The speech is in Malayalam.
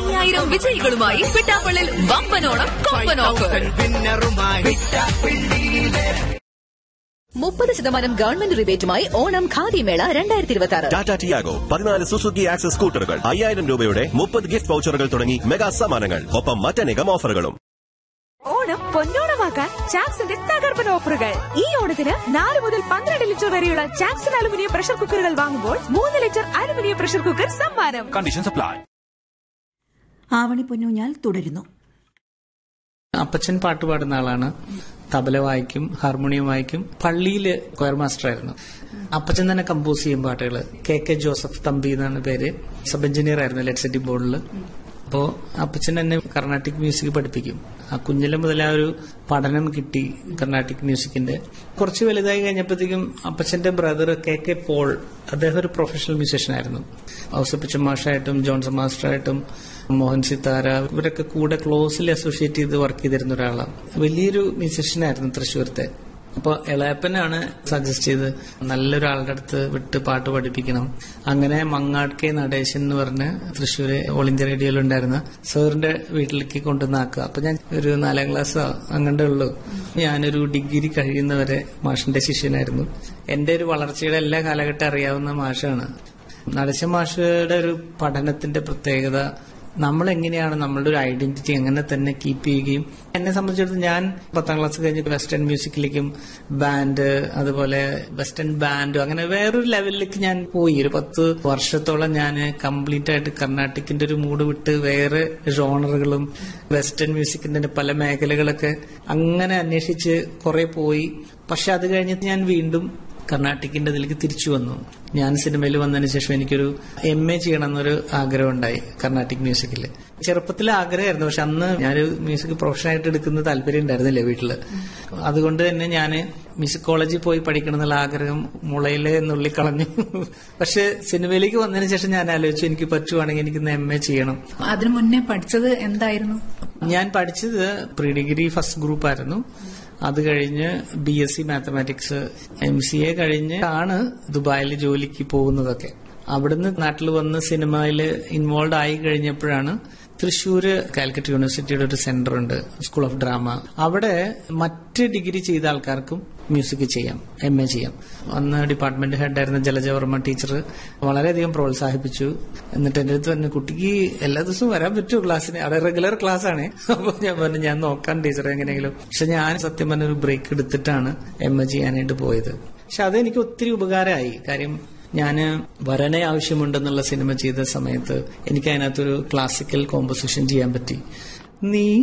അയ്യായിരം വിജയികളുമായി പിട്ടാപ്പള്ളിൽ വമ്പനോണം കൊമ്പൻ ഓഫർ മുപ്പത് ശതമാനം ഗവൺമെന്റ് റിബേറ്റുമായി ഓണം ഖാദി മേള രണ്ടായിരത്തി ഇരുപത്തി ആറ് ടാറ്റ ടിയാഗോ പതിനാല് സുസുക്കി ആക്സസ് സ്കൂട്ടറുകൾ അയ്യായിരം രൂപയുടെ മുപ്പത് ഗിഫ്റ്റ് വൗച്ചറുകൾ തുടങ്ങി മെഗാ സമ്മാനങ്ങൾ ഒപ്പം മറ്റനേകം ഓഫറുകളും ഓണം പൊന്നോണമാക്കാൻ ചാക്സിന്റെ തകർപ്പൻ ഓഫറുകൾ ഈ ഓണത്തിന് നാല് മുതൽ പന്ത്രണ്ട് ലിറ്റർ വരെയുള്ള ചാക്സൺ അലുമിനിയം പ്രഷർ കുക്കറുകൾ വാങ്ങുമ്പോൾ മൂന്ന് ലിറ്റർ അലുമിനിയം പ്രഷർ കുക്കർ സമ്മാനം Conditions apply. ആവണി പൊന്നൂഞ്ഞാൽ തുടരുന്നു അപ്പച്ചൻ പാട്ട് പാടുന്ന ആളാണ് തബല വായിക്കും ഹാർമോണിയം വായിക്കും പള്ളിയില് കൊയർ മാസ്റ്റർ ആയിരുന്നു അപ്പച്ചൻ തന്നെ കമ്പോസ് ചെയ്യും പാട്ടുകൾ കെ കെ ജോസഫ് തമ്പി എന്നാണ് പേര് സബ് എഞ്ചിനീയർ ആയിരുന്നു ഇലക്ട്രിസിറ്റി ബോർഡിൽ അപ്പോ അപ്പച്ചൻ എന്നെ കർണാട്ടിക് മ്യൂസിക് പഠിപ്പിക്കും ആ കുഞ്ഞിലെ മുതൽ ആ ഒരു പഠനം കിട്ടി കർണാട്ടിക് മ്യൂസിക്കിന്റെ കുറച്ച് വലുതായി കഴിഞ്ഞപ്പോഴത്തേക്കും അപ്പച്ചന്റെ ബ്രദർ കെ കെ പോൾ അദ്ദേഹം ഒരു പ്രൊഫഷണൽ മ്യൂസീഷ്യൻ ആയിരുന്നു ഔസപ്പിച്ച മാഷായിട്ടും ജോൺസൺ മാസ്റ്ററായിട്ടും മോഹൻ സിത്താര ഇവരൊക്കെ കൂടെ ക്ലോസിൽ അസോസിയേറ്റ് ചെയ്ത് വർക്ക് ചെയ്തിരുന്ന ഒരാളാണ് വലിയൊരു മ്യൂസീഷ്യനായിരുന്നു തൃശ്ശൂരത്തെ അപ്പോൾ ഇളയപ്പനാണ് സജസ്റ്റ് ചെയ്ത് നല്ലൊരാളുടെ അടുത്ത് വിട്ട് പാട്ട് പഠിപ്പിക്കണം അങ്ങനെ മങ്ങാട് കെ നടേശൻ എന്ന് പറഞ്ഞ് തൃശ്ശൂര് ഓൾ ഇന്ത്യ റേഡിയോയിൽ ഉണ്ടായിരുന്ന സാറിന്റെ വീട്ടിലേക്ക് കൊണ്ടുവന്നാക്കുക അപ്പൊ ഞാൻ ഒരു നാലാം ക്ലാസ്സോ അങ്ങോട്ടേ ഉള്ളൂ ഞാനൊരു ഡിഗ്രി കഴിയുന്നവരെ മാഷിന്റെ ശിഷ്യനായിരുന്നു എന്റെ ഒരു വളർച്ചയുടെ എല്ലാ കാലഘട്ടം അറിയാവുന്ന മാഷാണ് നടേശൻ മാഷയുടെ ഒരു പഠനത്തിന്റെ പ്രത്യേകത നമ്മൾ എങ്ങനെയാണ് നമ്മളുടെ ഒരു ഐഡന്റിറ്റി അങ്ങനെ തന്നെ കീപ്പ് ചെയ്യുകയും എന്നെ സംബന്ധിച്ചിടത്തോളം ഞാൻ പത്താം ക്ലാസ് കഴിഞ്ഞ് വെസ്റ്റേൺ മ്യൂസിക്കിലേക്കും ബാൻഡ് അതുപോലെ വെസ്റ്റേൺ ബാൻഡ് അങ്ങനെ വേറൊരു ലെവലിലേക്ക് ഞാൻ പോയി ഒരു പത്ത് വർഷത്തോളം ഞാൻ കംപ്ലീറ്റ് ആയിട്ട് കർണാട്ടിക്കിന്റെ ഒരു മൂഡ് വിട്ട് വേറെ ജോണറുകളും വെസ്റ്റേൺ മ്യൂസിക്കിന്റെ പല മേഖലകളൊക്കെ അങ്ങനെ അന്വേഷിച്ച് കുറെ പോയി പക്ഷെ അത് കഴിഞ്ഞിട്ട് ഞാൻ വീണ്ടും കർണാട്ടിക്കിന്റെ ഇതിലേക്ക് തിരിച്ചു വന്നു ഞാൻ സിനിമയിൽ വന്നതിന് ശേഷം എനിക്കൊരു എം എ ചെയ്യണം എന്നൊരു ആഗ്രഹം ഉണ്ടായി കർണാട്ടിക് മ്യൂസിക്കിൽ ചെറുപ്പത്തിൽ ആഗ്രഹമായിരുന്നു പക്ഷെ അന്ന് ഞാൻ മ്യൂസിക് പ്രൊഫഷനായിട്ട് എടുക്കുന്ന താല്പര്യം ഉണ്ടായിരുന്നില്ല വീട്ടില് അതുകൊണ്ട് തന്നെ ഞാൻ മ്യൂസിക് കോളേജിൽ പോയി പഠിക്കണം എന്നുള്ള ആഗ്രഹം മുളയിലെ നുള്ളിക്കളഞ്ഞു പക്ഷെ സിനിമയിലേക്ക് വന്നതിന് ശേഷം ഞാൻ ആലോചിച്ചു എനിക്ക് പറ്റുവാണെങ്കിൽ എനിക്ക് എം എ ചെയ്യണം അതിനു മുന്നേ പഠിച്ചത് എന്തായിരുന്നു ഞാൻ പഠിച്ചത് പ്രീ ഡിഗ്രി ഫസ്റ്റ് ഗ്രൂപ്പ് ആയിരുന്നു അത് കഴിഞ്ഞ് B S C mathematics M C A കഴിഞ്ഞ് ആണ് ദുബായിൽ ജോലിക്ക് പോകുന്നതൊക്കെ അവിടുന്ന് നാട്ടിൽ വന്ന് സിനിമയിൽ ഇൻവോൾവ് ആയി കഴിഞ്ഞപ്പോഴാണ് തൃശ്ശൂര് കാലിക്കറ്റ് യൂണിവേഴ്സിറ്റിയുടെ ഒരു സെന്റർ ഉണ്ട് സ്കൂൾ ഓഫ് ഡ്രാമ അവിടെ മറ്റ് ഡിഗ്രി ചെയ്ത ആൾക്കാർക്കും മ്യൂസിക് ചെയ്യാം എം എ ചെയ്യാം അന്ന് ഡിപ്പാർട്ട്മെന്റ് ഹെഡായിരുന്ന ജലജവർമ്മ ടീച്ചർ വളരെയധികം പ്രോത്സാഹിപ്പിച്ചു എന്നിട്ട് എന്റെ അടുത്ത് പറഞ്ഞു കുട്ടിക്ക് എല്ലാ ദിവസവും വരാൻ പറ്റുമോ ക്ലാസ്സിന് അവിടെ റെഗുലർ ക്ലാസ് ആണ് അപ്പൊ ഞാൻ പറഞ്ഞു ഞാൻ നോക്കാം ടീച്ചർ എങ്ങനെയെങ്കിലും പക്ഷെ ഞാൻ സത്യം പറഞ്ഞ ഒരു ബ്രേക്ക് എടുത്തിട്ടാണ് എം എ ചെയ്യാനായിട്ട് പോയത് പക്ഷെ അതെനിക്ക് ഒത്തിരി ഉപകാരമായി കാര്യം ഞാൻ വരനെ ആവശ്യമുണ്ടെന്നുള്ള സിനിമ ചെയ്ത സമയത്ത് എനിക്ക് അതിനകത്തൊരു ക്ലാസിക്കൽ കോമ്പോസിഷൻ ചെയ്യാൻ പറ്റി നീ